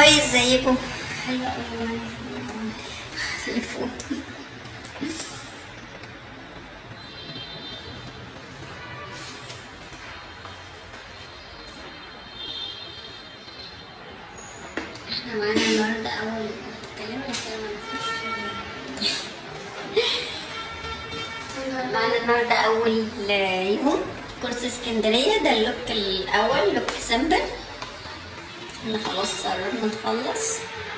هاي ازيكم حلوة أوي تليفون احنا معانا النهارده أول كلام الكلام معانا النهارده أول يوم كورس اسكندرية ده اللوك الأول لوك سمبل احنا خلاص قررنا نخلص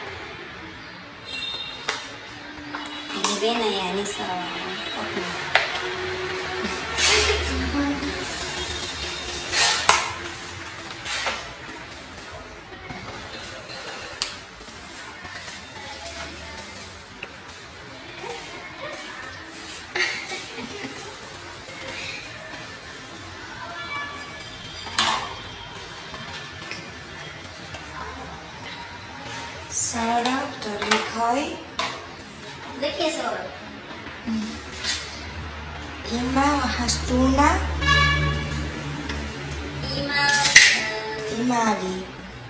جبنا يعني فاطمة سارة بتقولك هاي ازيك يا سارة إيما وحشتونا إيما آه، إيما علي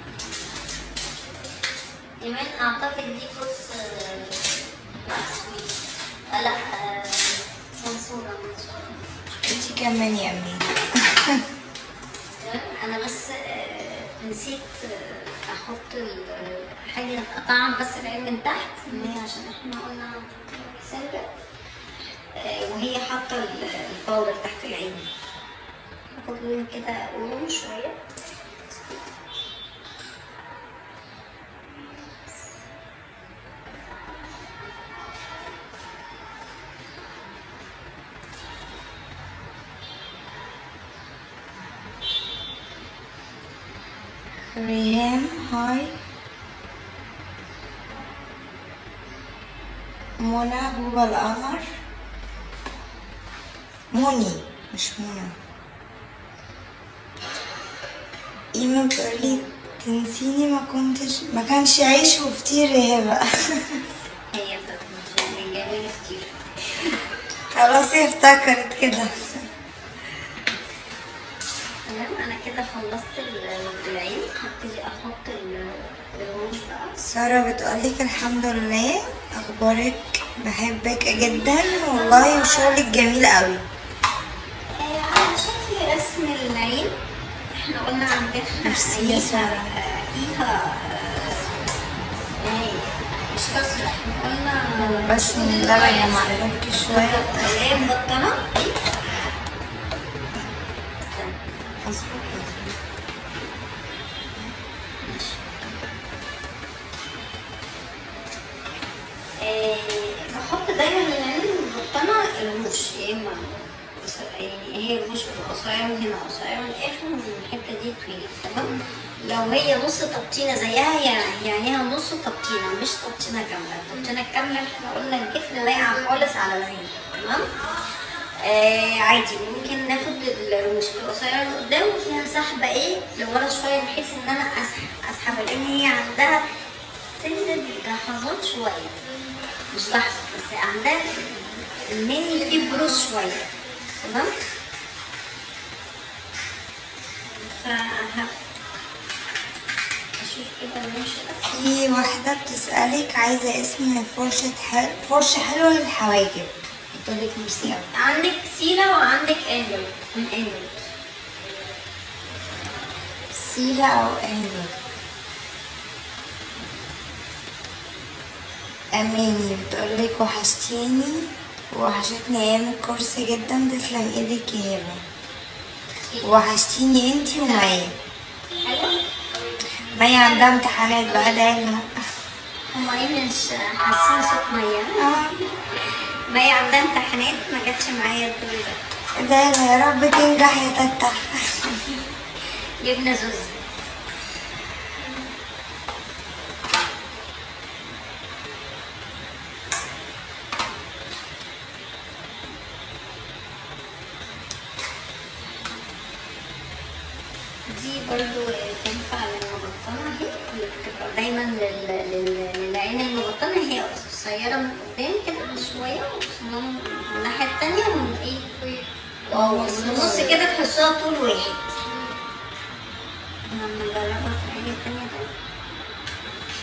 إيمان أعتقد دي كورس آه، last week. آه، لا آه، منصورة منصورة انتي كمان يا أمين تمام؟ أنا بس آه، نسيت آه، أحط ال- حاجة أطعم بس العين من تحت إن هي عشان إحنا قلنا سنجة آه، وهي حاطة ال- الباودر تحت العين هاخد لون كده قلوم شوية ريهام هاي منى بوبا القمر موني مش منى إيما بتقولي تنسيني ما كنتش ما كانش عيش وفطير يا بقى هي بتاعت منصورة جميلة كتير خلاص هي افتكرت كده تمام انا كده خلصت ال- العين هبتدي احط ال- الرموش بقى سارة بتقولك الحمد لله أخبارك بحبك جدا والله وشغلك جميل قوي آه، على شكل رسم العين احنا قلنا عندنا ميرسي يا فيها- سارة. آه، فيها آه، يعني مش كسر احنا قلنا بس من ده يا معلومك شوية اللي هي مبطنة مظبوط آه، بحط دايما العين المبطنة الرموش يا اما قص- يعني هي الرموش بتبقى قصيرة من هنا قصيرة من الآخر ومن الحتة دي طويلة تمام لو هي نص تبطينة زيها هي يعني هي نص تبطينة مش تبطينة كاملة التبطينة الكاملة احنا قلنا الجفن لايقة خالص على العين تمام آه عادي ممكن ناخد الرموش القصيرة اللي قدام وفيها سحبة ايه لورا شوية بحيث ان انا اسحب اسحبها لان هي عندها سنة جحظات شوية مش لحظة بس عندها المني فيه بروز شوية تمام فه اشوف كده الرموش ده في واحدة بتسألك عايزة اسم فرشة حلو فرشة حلوة للحواجب بتقولك ميرسي أوي عندك سيرة وعندك انجل من انجل سيرة أو أهلي أماني بتقولك وحشتيني وحشتني أيام الكورس جدا تسلم ايدك يا هبة وحشتيني انتي ومايا حلو مايا عندها امتحانات بقى دايما هما ايه مش حاسين صوت مية اه مية عندها امتحانات ما جاتش معايا الدور ده دايما يا رب تنجح يا تتا جبنا زوز دي برضو تنفع للمبطنة اهي اللي بتبقى دايما لل- لل- للعين المبطنة هي قصيرة من قدام كده شوية وصنام من الناحية التانية من ايه واو من النص كده تحسوها طول واحد لما نجربها في العين التانية ده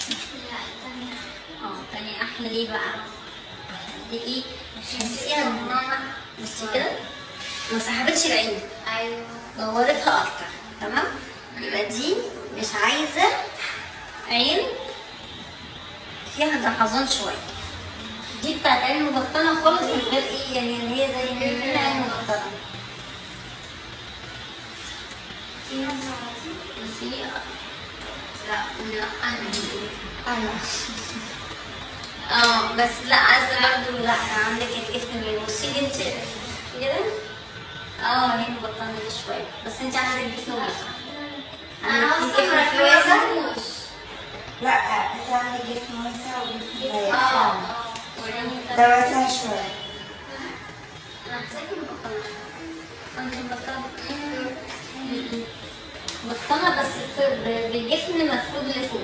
اه تاني احلى ليه بقى؟ دي ايه؟ تحسيها ان ماما بصي كده ما سحبتش العين ايوه دورتها اكتر تمام؟ يبقى دي مش عايزه عين فيها جحظان شويه دي بتاعت عين مبطنه خالص من غير ايه يعني اللي هي زي ما هي عين مبطنه في لا لا انا انا اه بس لا عايزه برضه لا عندك الجفن اللي بصي لي انت كده اه هي مبطنه دي شويه بس انت عندك جفن واسع انا عندك اصلا جفن في واسع مركبة لا انت عندك جسم واسع وجسم ضيق اه فعلا. اه وريني كده. ده واسع شوية انا حسيت مبطنه انت مبطنه م-م. مبطنه بس في- ب- بالجفن مفروض لفوق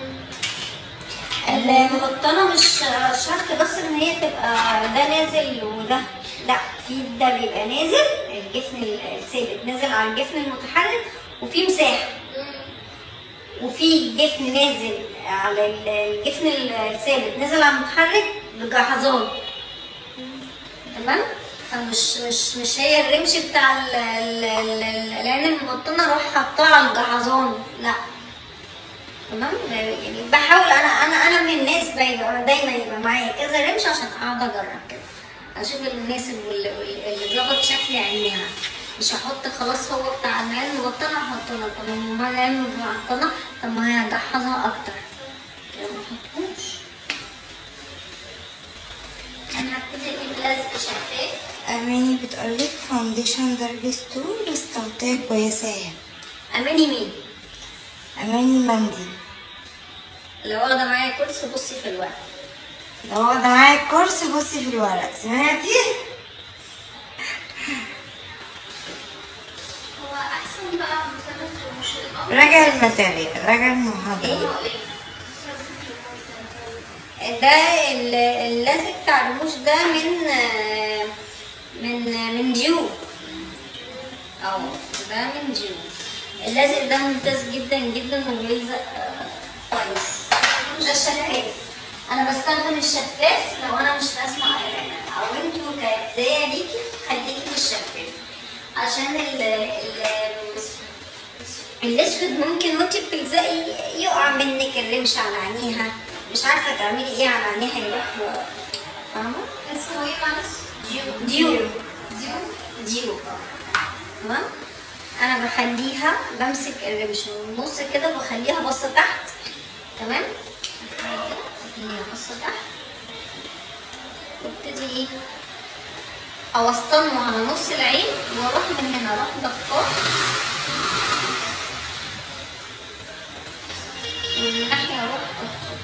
المبطنه مش شرط بس ان هي تبقى ده نازل وده لا في ده بيبقى نازل الجفن الثابت نازل على الجفن المتحرك وفي مساحه وفي جفن نازل على ال- الجفن الثابت نازل على المتحرك بجحظان تمام فمش مش مش هي الرمش بتاع ال- ال- ال- ال- العين المبطنه اروح حاطاه على الجحظان لا تمام يعني بحاول انا انا انا من الناس بيبقى دايما يبقى معايا كذا رمش عشان اقعد اجرب كده اشوف المناسب واللي واللي ظبط شكل عينيها مش هحط خلاص هو بتاع العين المبطنه احط له طب ما العين المبطنه طب ما هي هجحظها اكتر كده ما احطهوش انا هبتدي اجيب لزق شفاف اماني بتقولك فاونديشن درجة ستور بس تغطية كويسة اهي اماني مين اماني مندي لو واخده معايا كرسي بصي في الورق لو واخدة معايا الكورس بصي في الورق سمعتي؟ هو احسن بقى مثلا مش الامر راجع الماتيريال راجع المحاضرة ده ال- اللزق بتاع الرموش ده من آه، من آه، من ديو اه ده من ديو اللزق ده ممتاز جدا جدا وبيلزق آه، كويس ده الشفاف انا بستخدم الشفاف لو انا مش راسمه او انتوا كبدايه ليكي خليكي بالشفاف عشان ال ال الاسود ممكن وانت بتلزقي يقع منك الرمش على عينيها مش عارفه تعملي ايه على عينيها يروح فاهمه اسمه ايه معلش؟ ديو ديو ديو ديو تمام انا بخليها بمسك الرمش من النص كده بخليها باصه تحت تمام بخليها باصه تحت وابتدي ايه اوسطنه على نص العين واروح من هنا اروح ضغطاه ومن ناحيه اروح ضغطاه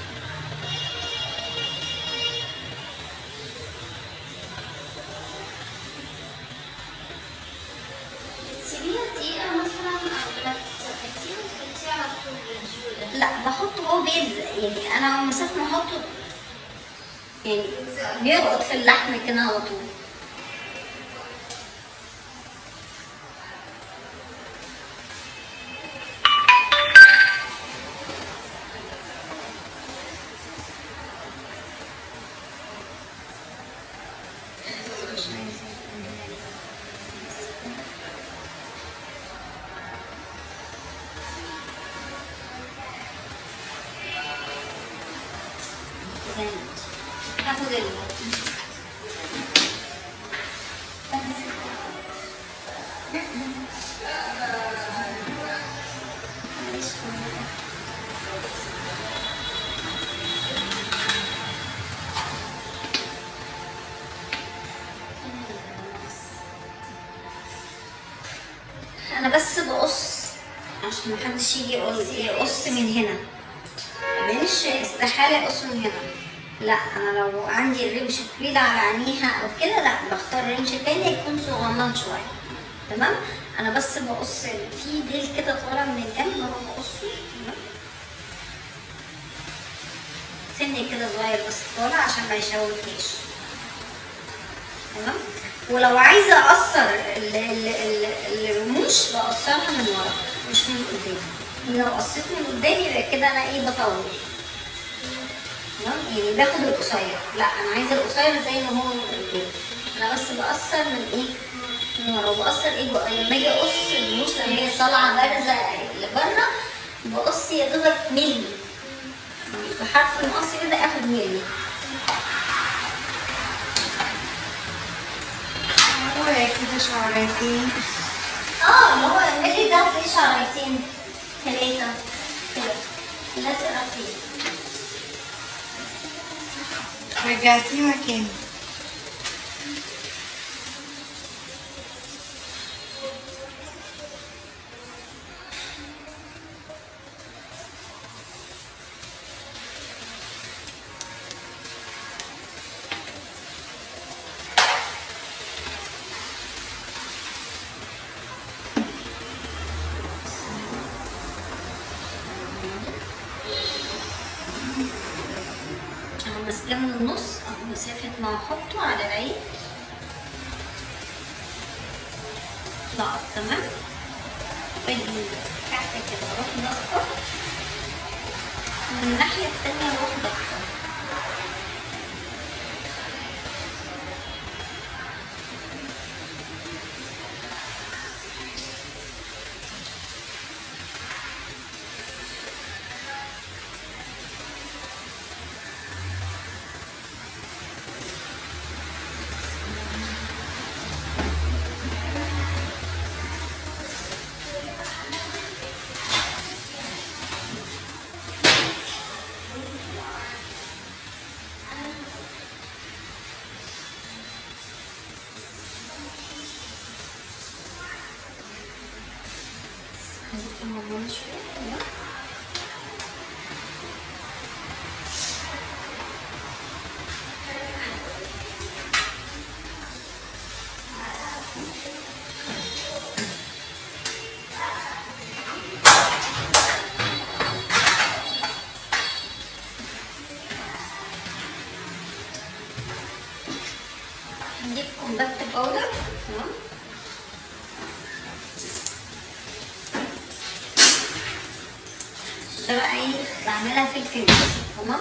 تسيبيها دقيقة مثلا او لا تسكتيها وتحطيها على طول بالجو ده لا بحطه هو بيلزق يعني انا مسافه ما احطه يعني بيرقط في اللحم كده على طول زي ما انت. هاخد ال انا بس بقص عشان محدش يجي يقول يقص من هنا مش استحالة اقص من هنا لا انا لو عندي الرمش طويل على عينيها او كده لا بختار رمش تاني يكون صغنن شوية تمام انا بس بقص في ديل كده طالع من الجنب اهو بقصه تمام سن كده صغير بس طالع عشان ما يشوكنيش تمام ولو عايزه اقصر ال- ال- ال- الرموش بقصرها من ورا مش من قدام لو قصيت من قدام يبقى كده انا ايه بطول تمام يعني باخد القصير لا انا عايزه القصير زي ما هو موجود. انا بس بقصر من ايه من ورا وبقصر ايه بقى لما اجي اقص الرموش لما هي طالعه بارزه لبره بقص يا دوبك ملي يعني بحرف المقص كده اخد ملي هو كده شعرتين اه اللي هو الملي ده فيه شعرتين ثلاثه كده لازقه فيه رجعتيه مكانه انا ماسكاه من النص اهو مسافه ما احطه على العين لا تمام باجي تحت كده اروح نقطه من الناحيه التانيه اروح ضغطه الموضوع شويه تمام نجيب كومباكت باودر تمام ده بقى ايه بعملها في الفينش تمام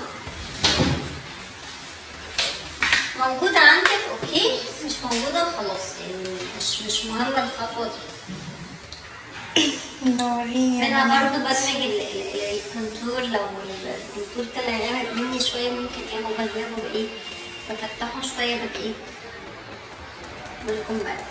موجودة عندك اوكي مش موجودة خلاص يعني مش مش مهمة الخطوة دي دوريني يا انا جماعة. برضه بدمج ال- ال- ال- الكونتور لو الكونتور طلع غامق مني شوية ممكن ايه بغيره بايه بفتحه شوية بالايه بالكومباكت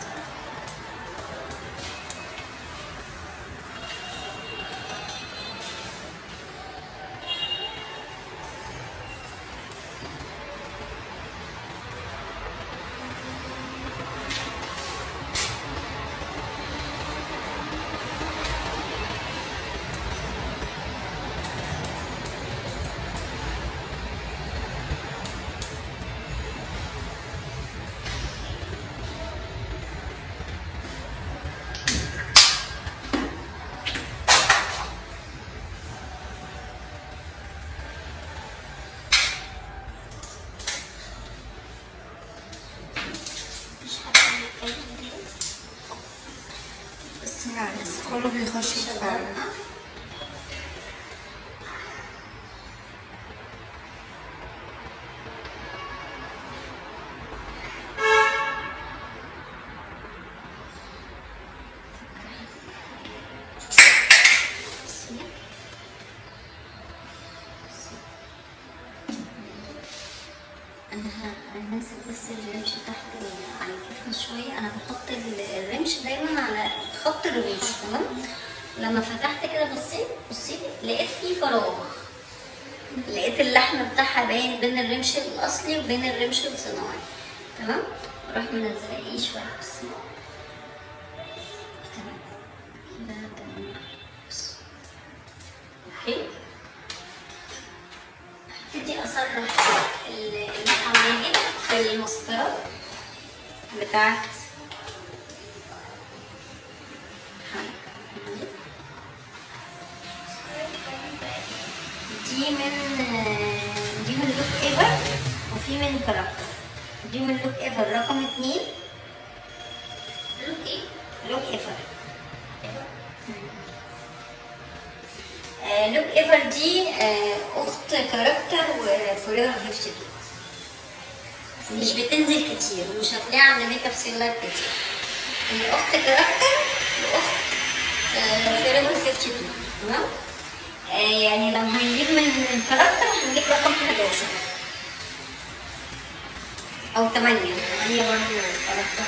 مش عارفة أتكلم ليه. بس لا بس كله بيخش يتفرج انا ه- هنزل بس الرمش تحت ال- على الجفن شويه انا بحط ال- الرمش دايما على خط الرمش تمام لما فتحت كده بصيت بصيت لقيت فيه فراغ لقيت اللحم بتاعها باين بين الرمش الاصلي وبين الرمش الصناعي تمام اروح منزله ايه شويه بس تمام ده تمام بس. اوكي ابتدي اسرح ال- الحواجب في المسطرة بتاعت دي من دي من لوك ايفر وفي من كاركتر دي من لوك ايفر رقم اتنين لوك ايه؟ لوك ايفر لوك ايفر دي آه، اخت كاركتر وفوريفر 52 مش بتنزل كتير ومش هتلاقيها عامله ميك اب سيلر كتير هي اخت كاركتر واخت فوريفر 52 تمام آه، يعني لو هنجيب من كاركتر هنجيب رقم 11 او 8 هي برضه كاركتر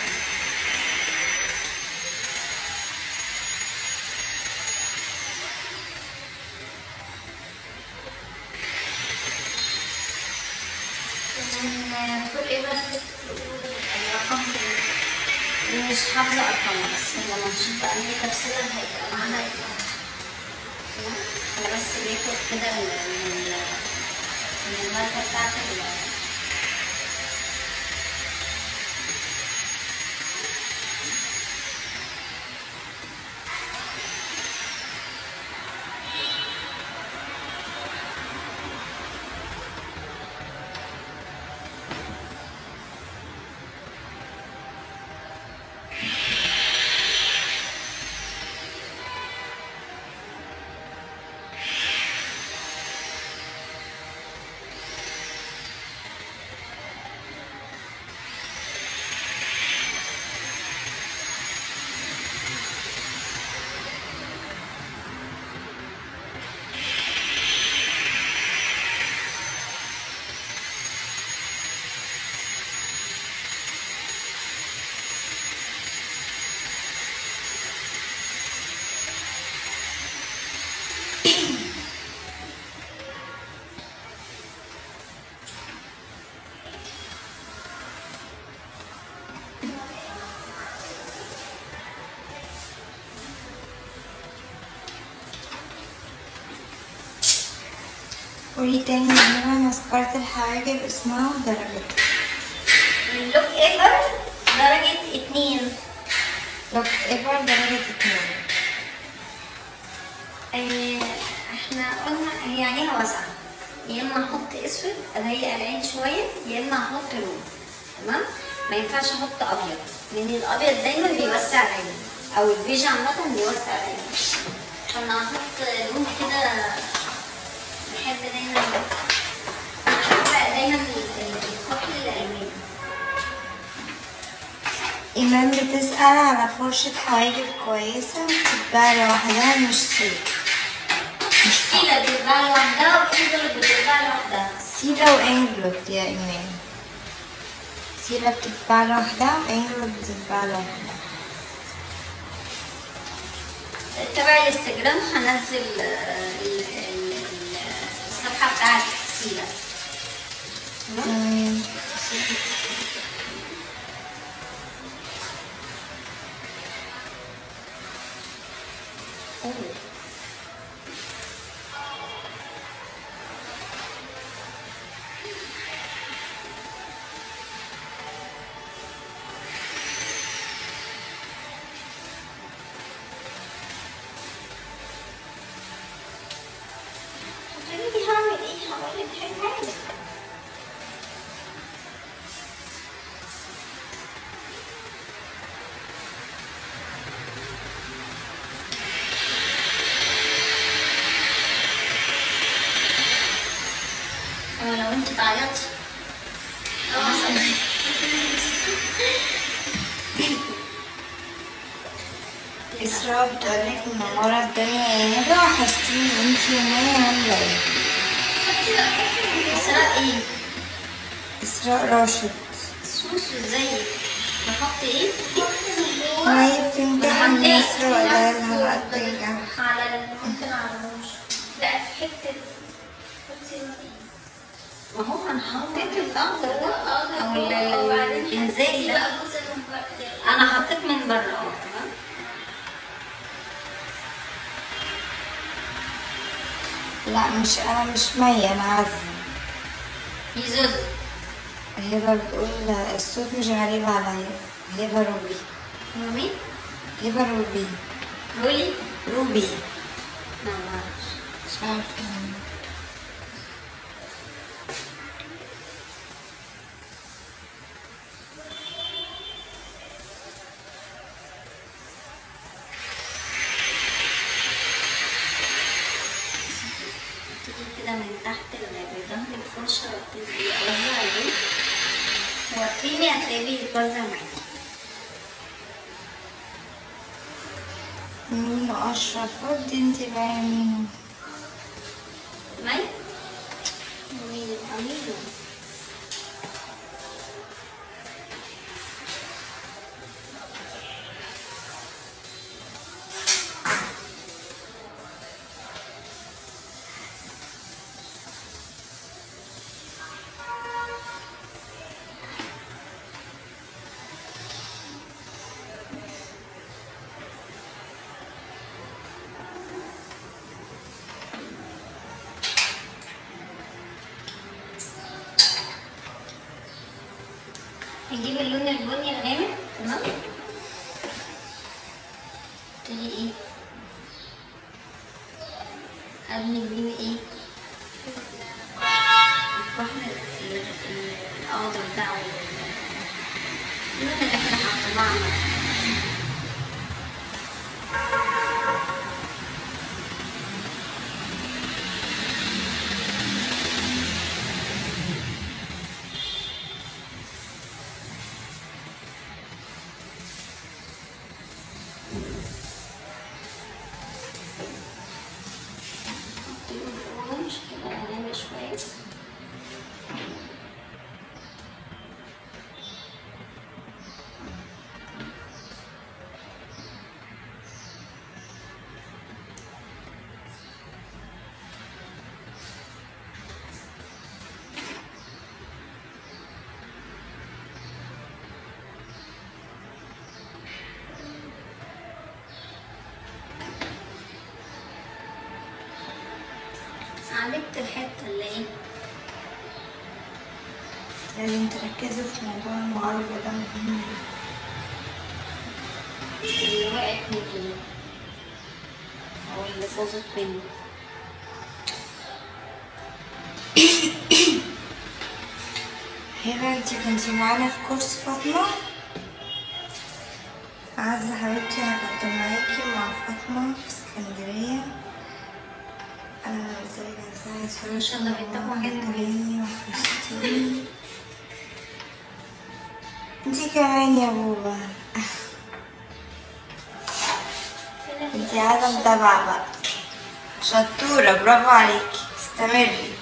من فوق ايه بس الرقم مش حافظة أرقام بس لما نشوف بقى الميك اب سيلر هيبقى معانا ايه تمام؟ أنا بس باخد كده من من من المادة بتاعت ال قولي تاني نوع مسكرة الحواجب اسمها ودرجتها من لوك ايفر درجة اتنين لوك ايفر درجة اتنين آه، احنا قلنا هي عينيها واسعة يا اما احط اسود اضيق العين شوية يا اما احط لون تمام ما ينفعش احط ابيض لان الابيض دايما بيوسع العين او البيج عامة بيوسع العين فانا هحط لون كده بحب دايما بحب دايما ال- ال- الكحل الالوان إيمان بتسأل على فرشة حواجب كويسة بتتباع لوحدها مش سيل مش سيلة بتتباع لوحدها وإنجل بتتباع لوحدها سيلة وانجلوت يا إيمان سيلة بتتباع لوحدها وانجلوت بتتباع لوحدها تبع الانستجرام هنزل آه، ال- ال- ال- الصفحة بتاعت سيلة تمام؟ تمام أوه. حبيبي هعمل ايه؟ هعمل لك حاجة أو لو انت تعيطي مثلا إسراء بتقولك منورة الدنيا يا هبة وحشتيني انتي ومايا عاملة ايه؟ إسراء ايه؟ إسراء راشد سوسو ازيك؟ نحط ايه؟ مايا بتمتحن نحط ايه؟ إسراء لها بقى بتنجح على ال- ممكن على الوش لا في حتة بصي ما هو انا حطيت الضغط ده او ال- أو بعدين الانزال ده لا بصي من بره انا حطيت من بره اه تمام لا مش أنا مش مية أنا عزة يزوز هبة بتقول الصوت مش غريب عليا هبة روبي هو مين؟ هبة روبي رولي؟ روبي لا معرفش مش عارفة الفرشة وابتدي اوزع عليه وكريمي هتلاقيه بيتوزع معاكي مينو اشرف ردي انت بقى يا مينو مي مين الأمير نجيب اللون البني الغامق تمام تيجي ايه ادمج بيه ايه الفحم ال- ال- الاخضر ده او اللون اللي احنا حطيناه عامة. مش كده غامق شوية عالجت الحتة اللي ايه لازم تركزوا في موضوع المعالجة ده مهم جدا. اللي وقعت مني او اللي باظت مني هبة انتي كنتي معانا في كورس فاطمة عزة حبيبتي انا كنت معاكي مع فاطمة في اسكندرية انا قلت لك هساعد في ما شاء الله بيتابعوا هنا كلامي وحشتيني انتي كمان يا بوبا انتي عادة متابعة بقى شطورة برافو عليكي استمري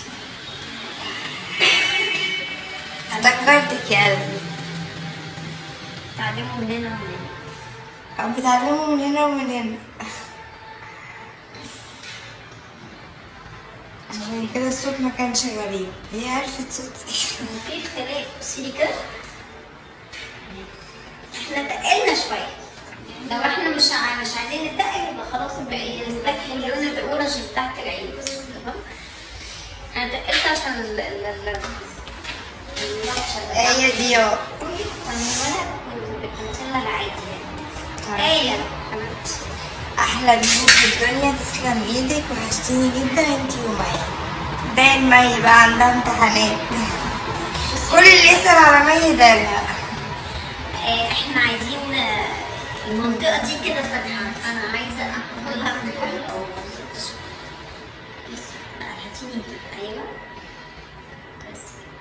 افتكرتك يا قلبي تعلموا من هنا ومن هنا أو بتعلموا من هنا ومن هنا عشان كده الصوت ما كانش غريب هي عرفت صوتي في اختلاف بصي كده احنا تقلنا شوية لو احنا مش ع- مش عايزين نتقل يبقى خلاص بقى نستكفي اللون الاورنج اللي تحت العين بس تمام انا تقلت عشان ال ال ال اللطشة اللي تحت. هي دي اه فالمرة بالكونسيلر العادي يعني ايه حبيبتي احلى بيبو في الدنيا تسلم ايدك وحشتيني جدا انتي ومي ده المي بقى عندها امتحانات كل اللي يسأل على مي ده لا آه، احنا عايزين آه، المنطقة دي كده فاتحة انا عايزة اعملها من كل بس هاتيني كده ايوه بس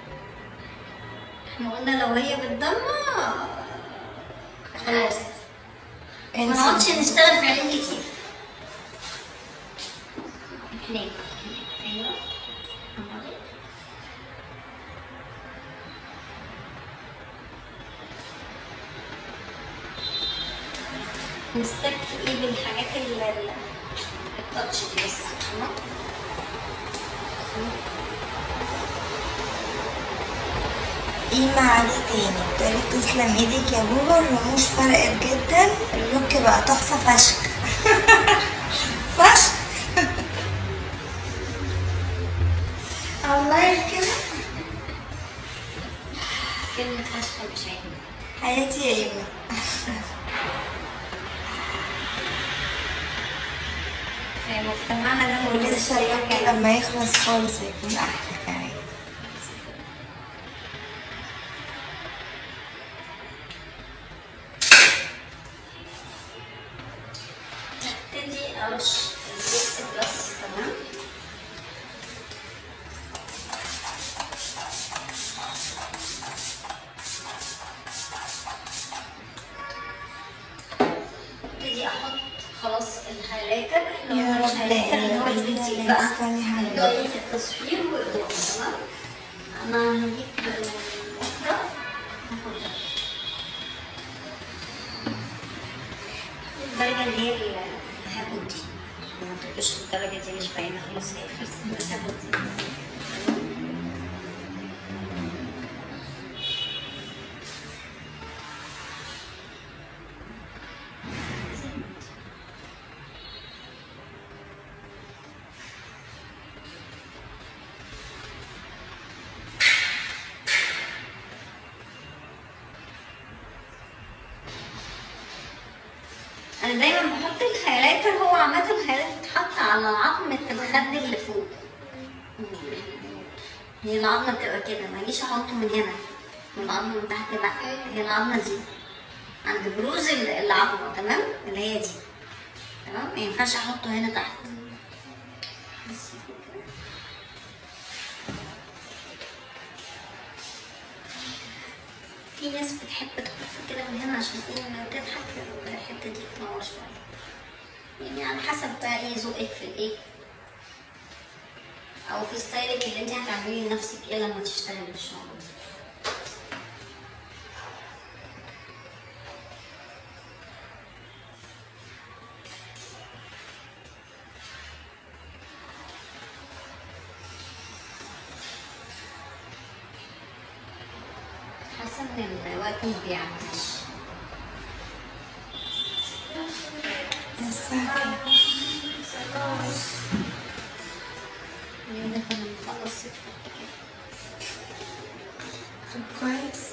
احنا قلنا لو هي بالضمة خلاص ما نقعدش نشتغل في عين كتير هناك ايوه أهو. نستكفي ايه بالحاجات اللي اللي- التاتش دي بس تمام قيمة عليه تاني بتقولي تسلم ايدك يا بوبا الرموش فرقت جدا اللوك بقى تحفة فشخ فشخ الله كده كلمة أشهر مش عيب حياتي يا ايمة في مجتمعنا ده موجود ولسه اللوك لما يخلص خالص هيكون احلى كمان ابتدي ارش البيكس بلس تمام خلاص الهايلايتر اللي يا هو رب الهايلايتر اللي هو إيه، الفتيل إيه، بقى استني هعمل. إضاءة التصوير وإضاءة تمام أنا هجيب الأخرى هاخد ده. الدرجة اللي هي اللي هاخد دي ما تبقاش الدرجة دي مش باينة خلاص هي خلصت بس هاخد دي انا دايما بحط الهايلايتر هو عامه الهايلايتر بيتحط على عظمه الخد اللي فوق هي العظمه بتبقى كده ما اجيش احطه من هنا من العظمه من تحت لا هي العظمه دي عند بروز ال- العظمه تمام اللي هي دي تمام ما ينفعش احطه هنا تحت بس كده. في ناس بتحب تحط كده من هنا عشان ايه لما تضحك الحته دي تنور شويه يعني على حسب بقى ايه ذوقك في الايه او في ستايلك اللي انت هتعملي لنفسك ايه لما تشتغلي الشغل حاسه ان الوقت ما بيعديش لسه ليه ده كنا بنخلص طب كويس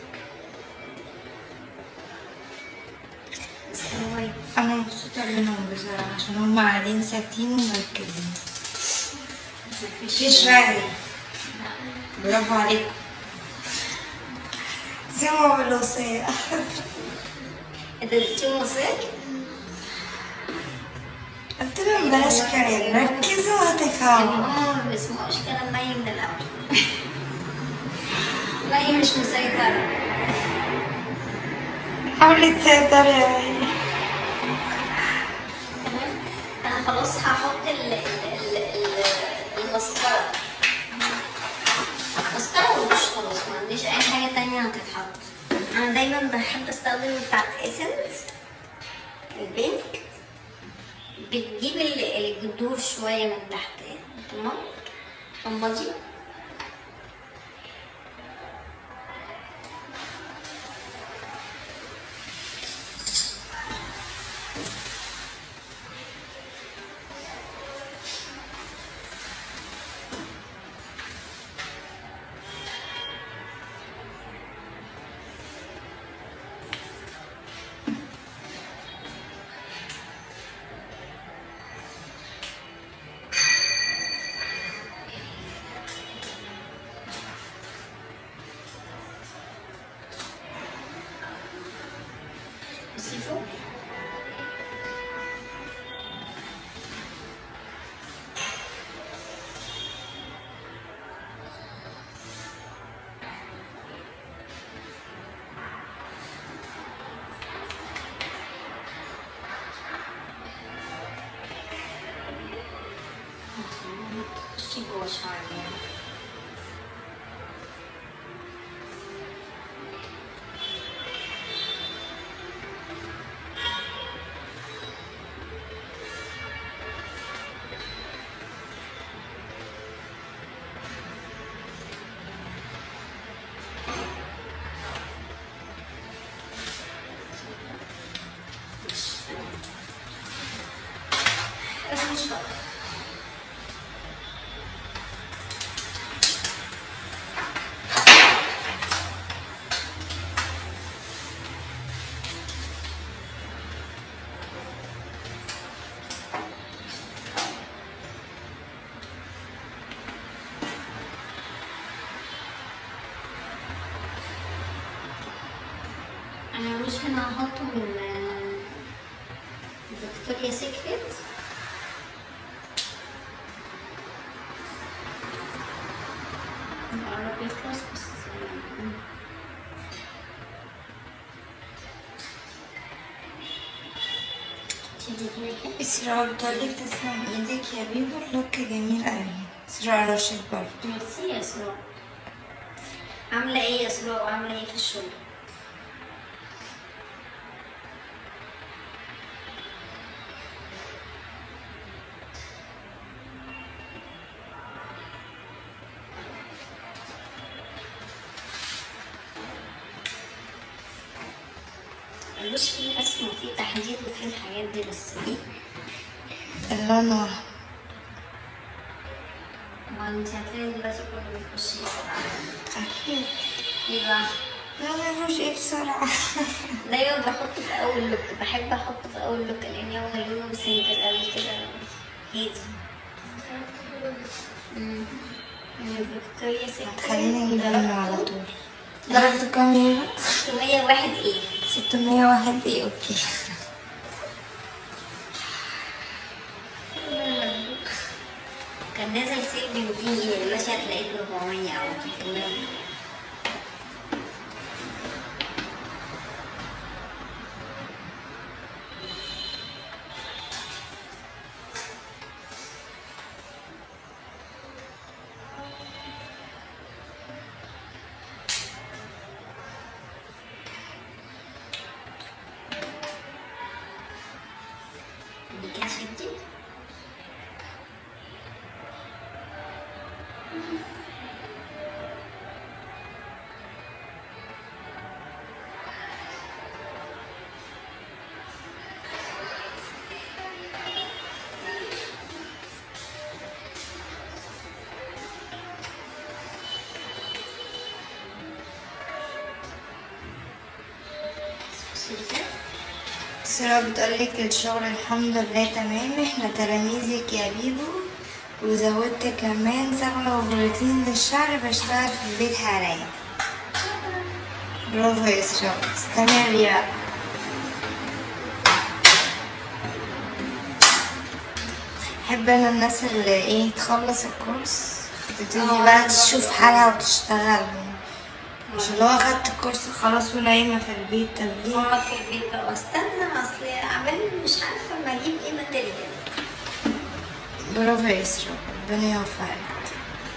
بس هو انا مبسوطه منهم بصراحه عشان هم قاعدين ساكتين ومركزين مفيش رغي برافو عليكم سمعوا بالوصية انت اديتيهم وصية؟ قلت لهم بلاش كلام ركزوا وهتفهموا هما ما بيسمعوش كلام مي من الأول مي مش مسيطرة حاولي تسيطري يا مي تمام أنا خلاص هحط ال ال ال ال المسكرة مسكرة ومش خلاص ما عنديش أي حاجة تانية هتتحط أنا دايما بحب أستخدم بتاعت إيسنس البينك بتجيب ال- الجذور شوية من تحت تمام حمضي بصي فوق تخشي جوا شعري يعني. بس مش بقى. انا مش هنا هحطه من فيكتوريا سيكريت العربي خلاص بس تيجي هنا كده إسراء بتقولك تسلم ايدك يا بيبو اللوك جميل أوي إسراء راشد برضه ميرسي يا اسراء عاملة ايه يا اسراء وعاملة ايه في الشغل؟ مش في رسم وفي تحديد وفي الحاجات دي بس ايه اللون واحد ما انت هتلاقي دلوقتي كله بيخش يسرع أكيد ايه بقى؟ لا ما فيهوش ايه بسرعة دايما بحطه في اول لوك بحب احطه في اول لوك لان هو لونه سيمبل قوي كده هادي أمم. من فيكتوريا سيكريت خلينا نجيب منه على درجته طول درجته كام هي؟ 601 ايه 601 ايه اوكي كان نازل سيل ب 200 جنيه دلوقتي هتلاقيه ب 400 او 300 دي كاش جديد سلسلة إسراء بتقولك الشغل الحمد لله تمام احنا تلاميذك يا بيبو وزودت كمان صبغة وبروتين للشعر بشتغل في البيت حاليا برافو يا إسراء استمري بقى بحب انا الناس اللي ايه تخلص الكورس تبتدي اه، بقى أنا تشوف برضه. حالها وتشتغل مش اللي هو خدت الكورس خلاص ونايمة في البيت طب ليه؟ اقعد في البيت بقى واستنى اصل عمال مش عارفه اما اجيب ايه ماتيريال برافو يا إسراء ربنا يوفقك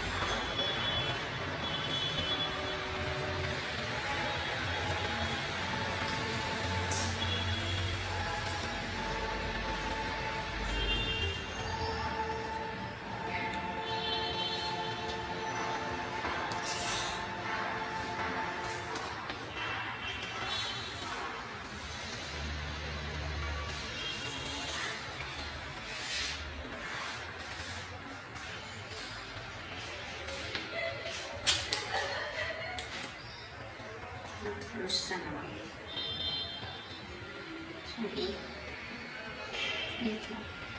مش سنة عشان ايه يطلع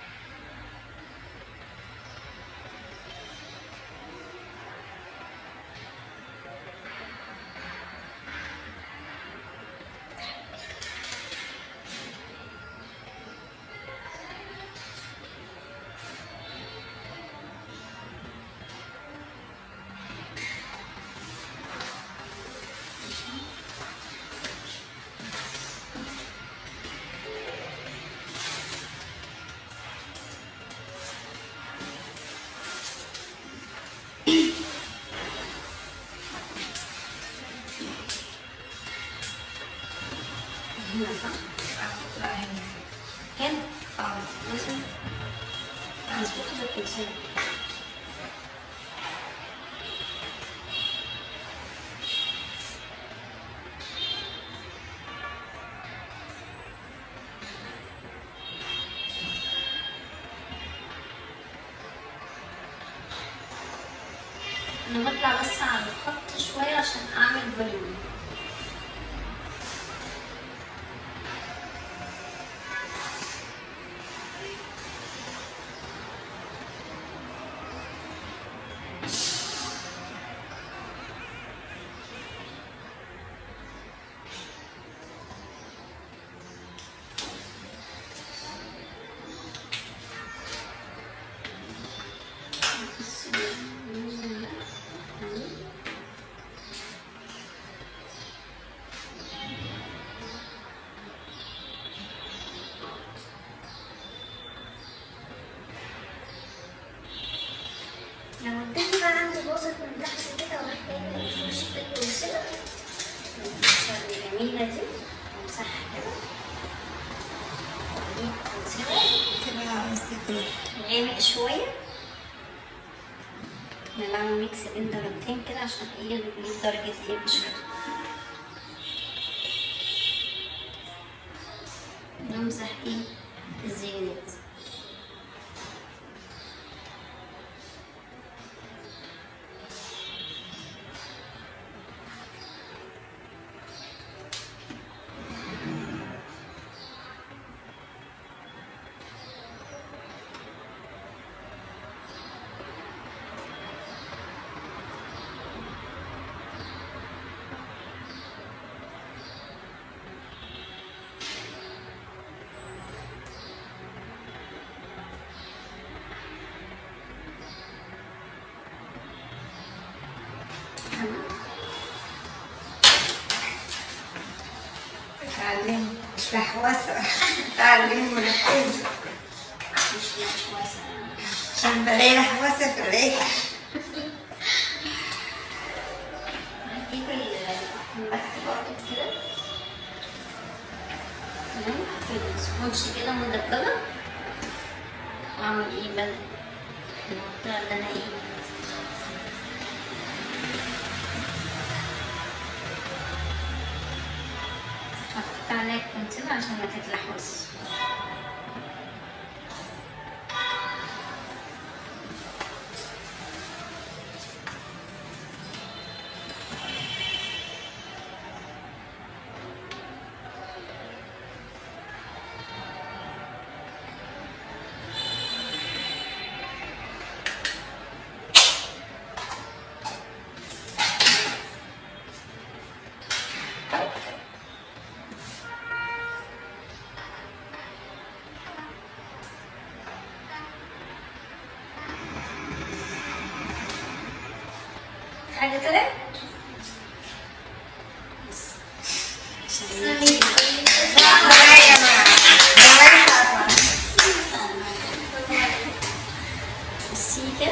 هنا صح؟ لا هنا هنا اه ماشي مظبوط ده كل سنة انا بطلع بس على الخط شوية عشان اعمل فوليوم الجميلة دي امسحها كده واجيب كونسيلر كده عاوزة غامق شوية نعمل ميكس بين درجتين كده عشان ايه نجيب درجة ايه بشرة نمسح ايه الزيادات تمام اتعلمت مش لحوسة اتعلمت مركزة مش مش واسع عشان بلاقي لحوسة في الريحة هجيب المبات برضه كده تمام في السبونج كده مدببة واعمل ايه بقى المنطقة اللي انا ايه حطيت عليها كونسيلر عشان ما تتلحوظ حاجة طلعت بس عشان معايا مع زمان ساعة السيكة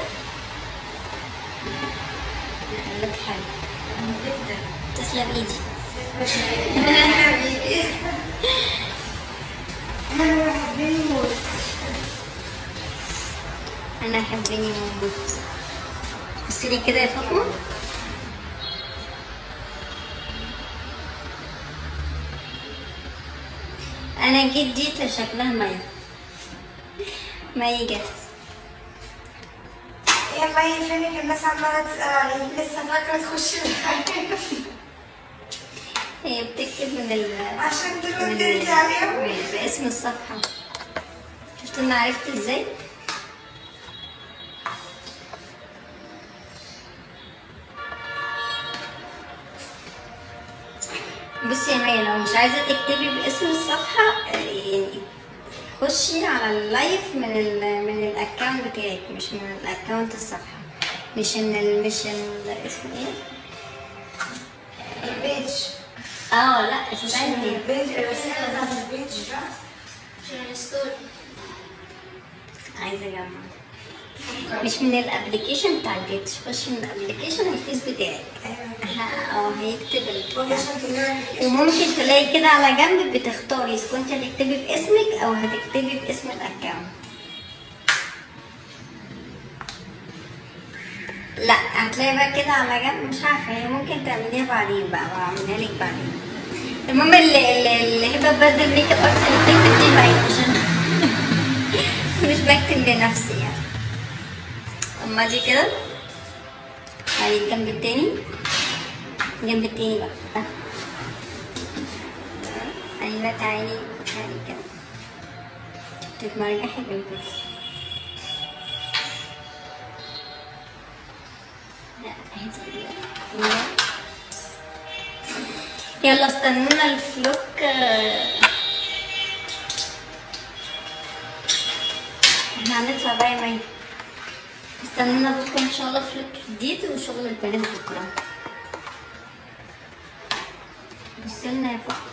نقلب حلو جدا تسلم ايدي انا بحبني موت انا احبني موجود بصي لي كده يا فاطمة انا جيت دي شكلها مية مية جت يا مي فينك الناس عمالة تسأل عليك لسه فاكرة تخش الحياة هي بتكتب من ال عشان من دلوقتي ال- انت عليهم باسم الصفحة شفت انا عرفت ازاي؟ بصي يا ميا لو مش عايزة تكتبي باسم الصفحة آه، يعني خشي على اللايف من ال من الاكونت بتاعك مش من الاكونت الصفحة مش ان ال مش ال اسمه ايه؟ البيج اه لا استني البيج الرسالة بتاعت البيج بقى عشان الستوري عايزه اجمع مش من الابلكيشن بتاع البيت خش من الابلكيشن الفيس بتاعك ه- اه هيكتب ال- عشان كده وممكن تلاقي كده على جنب بتختاري اذا كنت هتكتبي باسمك او هتكتبي باسم الاكونت لا هتلاقي بقى كده على جنب مش عارفه هي ممكن تعمليها بعدين بقى بعملها لك بعدين المهم اللي اللي اللي هبه بدل ميك اب ارت اللي بتكتب دي معايا عشان مش بكتب لنفسي يعني اما دي كده على الجنب التاني الجنب التاني بقى آه. ايوه تعالي تعالي كده تتمرجحي بالبس لا هاتي يلا. يلا استنونا الفلوك آه، احنا هنطلع بقى يا مي استنونا بكره ان شاء الله فلوك جديد وشغل البنات بكره بصي لنا يا فوق